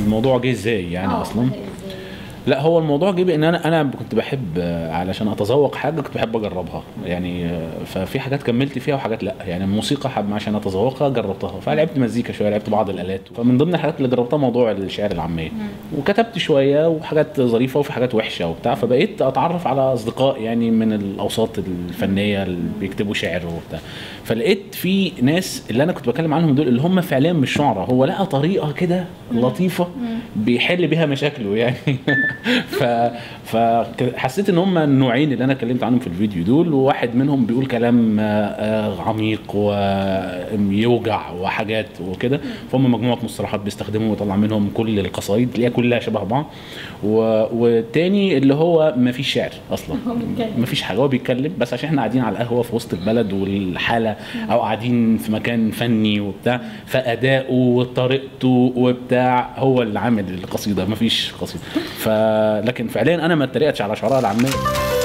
الموضوع جه ازاي يعني آه، اصلا بدأ إزاي؟ لا هو الموضوع جه بان انا انا كنت بحب آه، علشان اتذوق حاجه كنت بحب اجربها يعني آه، ففي حاجات كملت فيها وحاجات لا يعني الموسيقى حب عشان اتذوقها جربتها فلعبت مزيكا شويه لعبت بعض الالات فمن ضمن الحاجات اللي جربتها موضوع الشعر العاميه وكتبت شويه وحاجات ظريفه وفي حاجات وحشه وبتاع فبقيت اتعرف على اصدقاء يعني من الاوساط الفنيه اللي بيكتبوا شعر وبتاع فلقيت في ناس اللي انا كنت بتكلم عنهم دول اللي هم فعليا مش شعراء هو لقى طريقه كده لطيفه بيحل بيها مشاكله يعني ف فحسيت ان هم النوعين اللي انا اتكلمت عنهم في الفيديو دول وواحد منهم بيقول كلام آه، آه، عميق ويوجع وحاجات وكده فهم مجموعه مصطلحات بيستخدموا ويطلع منهم كل القصايد اللي هي كلها شبه بعض و... والتاني اللي هو ما فيش شعر اصلا هو بيتكلم. ما فيش حاجه هو بيتكلم بس عشان احنا قاعدين على القهوه في وسط البلد والحاله او قاعدين في مكان فني وبتاع فاداؤه وطريقته وبتاع هو اللي عامل القصيده ما فيش قصيده ف لكن فعليا انا ما اتريقتش على شعراء العاميه